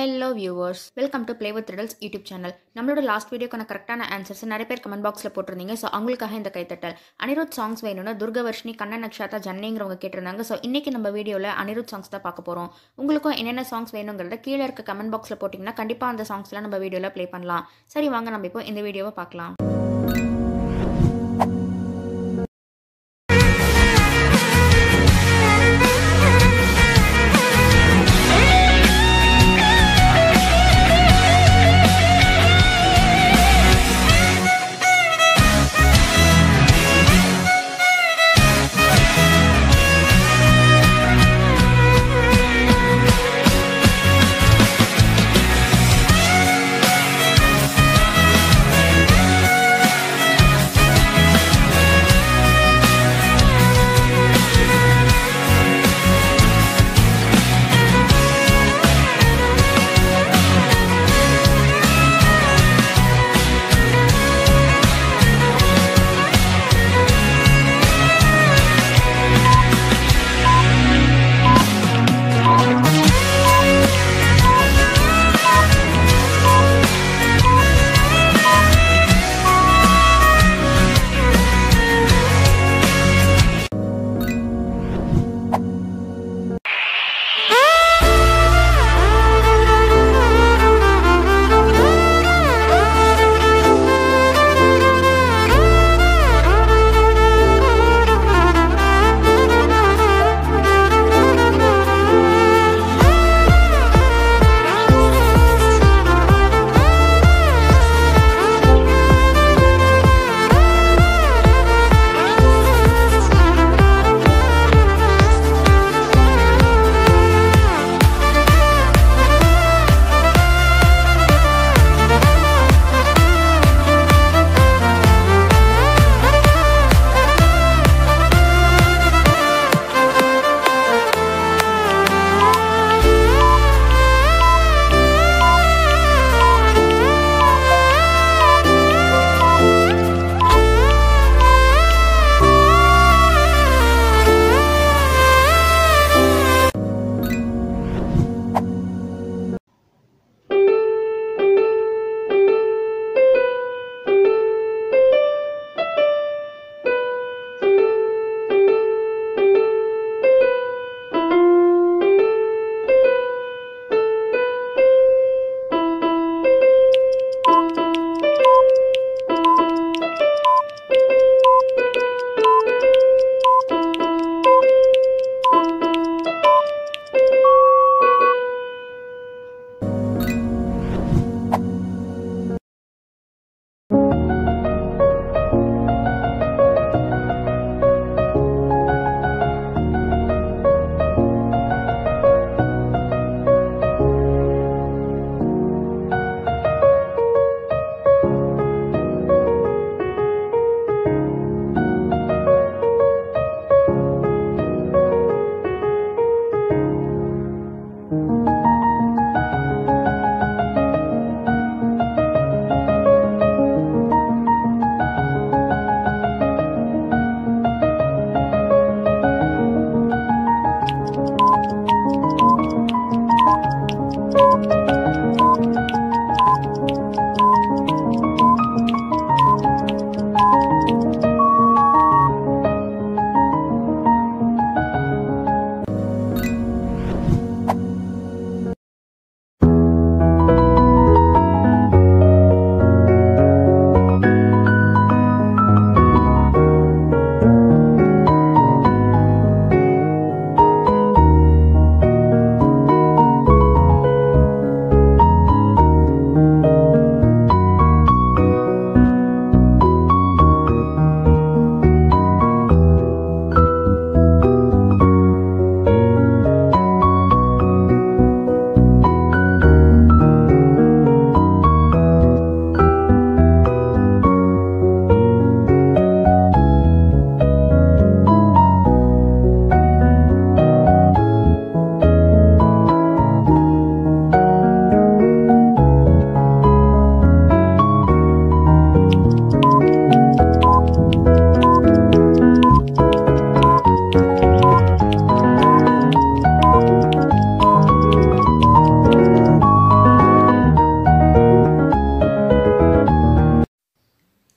hello viewers welcome to play with riddles YouTube channel நம்மளோட last வீடியோக்கான கரெக்டான answers நிறைய பேர் கமெண்ட் பாக்ஸில் போட்டிருந்தீங்க ஸோ அவங்களுக்காக இந்த கைத்தட்டல் அனிருத் சாங்ஸ் வேணும்னு துர்கவர்ஷினி கண்ணன் நக்ஷாத்தா ஜன்னிங்கிறவங்க கேட்டிருந்தாங்க ஸோ இன்னைக்கு நம்ம வீடியோவில் அனிருத் சாங்ஸ் தான் பார்க்க போகிறோம் உங்களுக்கும் என்னென்ன சாங்ஸ் வேணுங்கிறத கீழே இருக்க கமெண்ட் பாக்ஸில் போட்டிங்கன்னா கண்டிப்பாக அந்த சாங்ஸ்லாம் நம்ம வீடியோவில் ப்ளே பண்ணலாம் சரி வாங்க நம்ம இப்போ இந்த வீடியோவை பார்க்கலாம்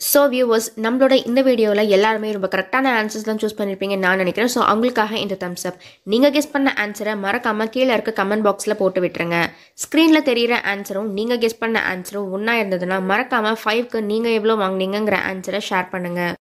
ஸோ வியூவர்ஸ் நம்மளோட இந்த வீடியோவில் எல்லாருமே ரொம்ப கரெக்டான ஆன்சர்ஸ் தான் சூஸ் பண்ணியிருப்பீங்கன்னு நான் நினைக்கிறேன் ஸோ அவங்களுக்காக இந்த தம்ஸ் அப் நீங்கள் கெஸ் பண்ண ஆன்சரை மறக்காமல் கீழே இருக்க கமெண்ட் பாக்ஸில் போட்டு விட்டுருங்க ஸ்க்ரீனில் தெரியிற ஆன்சரும் நீங்கள் கெஸ் பண்ண ஆன்சரும் ஒன்றா இருந்ததுன்னா மறக்காமல் ஃபைவ்க்கு நீங்கள் எவ்வளோ வாங்குனீங்கங்கிற ஆன்சரை ஷேர் பண்ணுங்கள்